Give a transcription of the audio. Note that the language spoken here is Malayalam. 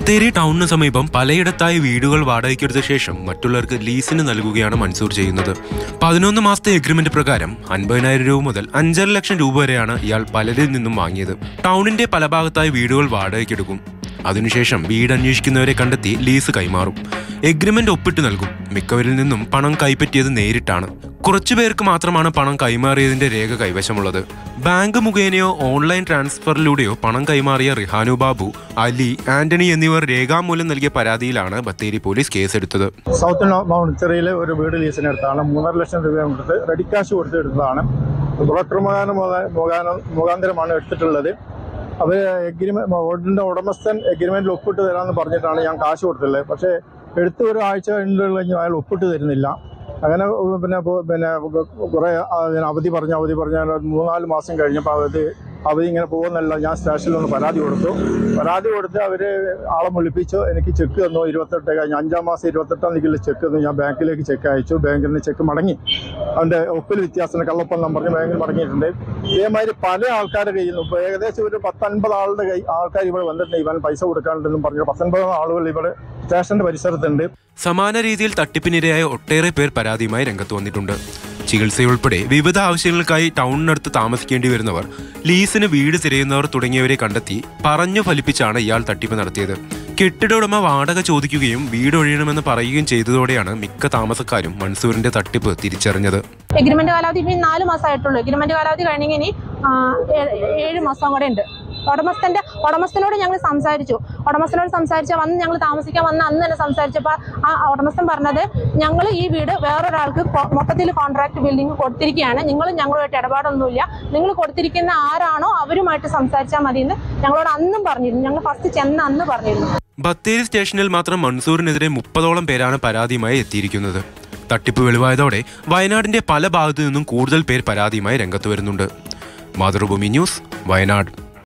ബത്തേരി ടൗണിന് സമീപം പലയിടത്തായി വീടുകൾ വാടകയ്ക്കെടുത്ത ശേഷം മറ്റുള്ളവർക്ക് ലീസിന് നൽകുകയാണ് മൻസൂർ ചെയ്യുന്നത് പതിനൊന്ന് മാസത്തെ എഗ്രിമെന്റ് പ്രകാരം അൻപതിനായിരം രൂപ മുതൽ അഞ്ചര ലക്ഷം രൂപ വരെയാണ് ഇയാൾ പലരിൽ നിന്നും വാങ്ങിയത് ടൗണിന്റെ പല ഭാഗത്തായി വീടുകൾ വാടകയ്ക്കെടുക്കും അതിനുശേഷം വീട് അന്വേഷിക്കുന്നവരെ കണ്ടെത്തി ലീസ് കൈമാറും എഗ്രിമെന്റ് ഒപ്പിട്ട് നൽകും മിക്കവരിൽ നിന്നും പണം കൈപ്പറ്റിയത് നേരിട്ടാണ് കുറച്ചു പേർക്ക് മാത്രമാണ് പണം കൈമാറിയതിന്റെ രേഖ കൈവശമുള്ളത് ബാങ്ക് മുഖേനയോ ഓൺലൈൻ ട്രാൻസ്ഫറിലൂടെയോ പണം കൈമാറിയ റിഹാനു ബാബു അലി ആന്റണി എന്നിവർ രേഖാമൂലം നൽകിയ പരാതിയിലാണ് ബത്തേരി പോലീസ് കേസെടുത്തത് സൗത്ത് മൗണിച്ചറിയിലെ ഒരു വീട് ലീസിന് എടുത്താണ് മൂന്നര ലക്ഷം രൂപ കൊടുത്ത് റെഡി കാശ് കൊടുത്ത് എടുത്തതാണ് ബ്രോക്കർ മുഖാന മുഖാന മുഖാന്തരമാണ് എടുത്തിട്ടുള്ളത് അവർ എഗ്രിമെന്റ് വീടിൻ്റെ ഉടമസ്ഥൻ എഗ്രിമെന്റിൽ ഒപ്പിട്ട് തരാമെന്ന് പറഞ്ഞിട്ടാണ് ഞാൻ കാശ് കൊടുത്തുള്ളത് പക്ഷേ എടുത്ത് ഒരാഴ്ച കഴിഞ്ഞ് അയാൾ ഒപ്പിട്ട് തരുന്നില്ല അങ്ങനെ പിന്നെ പോ- പിന്നെ കുറേ ആ, പിന്നെ അവധി പറഞ്ഞ് അവധി പറഞ്ഞ മൂന്നാല് മാസം കഴിഞ്ഞപ്പോൾ അവധി അവധി ഇങ്ങനെ പോകുന്നല്ല ഞാൻ സ്റ്റേഷനിൽ ഒന്ന് പരാതി കൊടുത്തു പരാതി കൊടുത്ത് അവർ ആളെ വിളിപ്പിച്ചു എനിക്ക് ചെക്ക് തന്നു ഇരുപത്തെട്ട് കഴിഞ്ഞ് അഞ്ചാം മാസം ഇരുപത്തെട്ടാം തീയതിയിൽ ചെക്ക് തന്നു ഞാൻ ബാങ്കിലേക്ക് ചെക്ക് അയച്ചു ബാങ്കിൽ നിന്ന് ചെക്ക് മടങ്ങി അതിൻ്റെ ഒപ്പിൽ വ്യത്യാസം കള്ളപ്പം നമ്പറിന് ബാങ്കിൽ മടങ്ങിയിട്ടുണ്ട് ഇതേമാതിരി പല ആൾക്കാരുടെ കയ്യിൽ നിന്ന് ഇപ്പോൾ ഏകദേശം ഒരു പത്തൊൻപത് ആളുടെ കൈ ആൾക്കാർ ഇവിടെ വന്നിട്ടുണ്ട് ഇവൻ പൈസ കൊടുക്കാനുണ്ടെന്നും പറഞ്ഞു പത്തൊൻപത് ആളുകൾ ഇവിടെ സ്റ്റേഷന്റെ പരിസരത്തുണ്ട് സമാന രീതിയിൽ തട്ടിപ്പിനിരയായ ഒട്ടേറെ പേർ പരാതിയുമായി രംഗത്ത് വന്നിട്ടുണ്ട് ചികിത്സയുൾപ്പെടെ വിവിധ ആവശ്യങ്ങൾക്കായി ടൗണിനടുത്ത് താമസിക്കേണ്ടി വരുന്നവർ ലീസിന് വീട് തിരയുന്നവർ തുടങ്ങിയവരെ കണ്ടെത്തി പറഞ്ഞു ഫലിപ്പിച്ചാണ് ഇയാൾ തട്ടിപ്പ് നടത്തിയത് കെട്ടിട ഉടമ വാടക ചോദിക്കുകയും വീട് ഒഴിയണമെന്ന് പറയുകയും ചെയ്തതോടെയാണ് മിക്ക താമസക്കാരും മൻസൂറിന്റെ തട്ടിപ്പ് തിരിച്ചറിഞ്ഞത് എഗ്രിമെന്റ് കാലാവധി ഇനി നാല് മാസമായിട്ടുള്ളൂ എഗ്രിമെന്റ് കാലാവധി കഴിഞ്ഞെങ്കിൽ ഇനി ആ, ഏ- ഏഴ് മാസം കൂടെ ഉണ്ട് ഉടമസ്ഥന്റെ ഉടമസ്ഥനോട് ഞങ്ങൾ സംസാരിച്ചു ഉടമസ്ഥനോട് സംസാരിച്ച വന്ന് ഞങ്ങൾ താമസിക്കാൻ വന്ന് അന്ന് തന്നെ സംസാരിച്ചപ്പോൾ ആ ഉടമസ്ഥൻ പറഞ്ഞത് ഞങ്ങൾ ഈ വീട് വേറൊരാൾക്ക് കൊ- മൊത്തത്തിൽ കോൺട്രാക്ട് ബിൽഡിംഗ് കൊടുത്തിരിക്കുകയാണ് നിങ്ങൾ ഞങ്ങളുമായിട്ട് ഇടപാടൊന്നുമില്ല നിങ്ങൾ കൊടുത്തിരിക്കുന്ന ആരാണോ അവരുമായിട്ട് സംസാരിച്ചാൽ മതി എന്ന് ഞങ്ങളോട് അന്നും പറഞ്ഞിരുന്നു ഞങ്ങൾ ഫസ്റ്റ് ചെന്ന് അന്ന് പറഞ്ഞിരുന്നു ബത്തേരി സ്റ്റേഷനിൽ മാത്രം മൻസൂറിനെതിരെ മുപ്പതോളം പേരാണ് പരാതിയുമായി എത്തിയിരിക്കുന്നത് തട്ടിപ്പ് വെളിവായതോടെ വയനാടിന്റെ പല ഭാഗത്തു നിന്നും കൂടുതൽ പേർ പരാതിയുമായി രംഗത്ത് വരുന്നുണ്ട് മാതൃഭൂമി ന്യൂസ് വയനാട്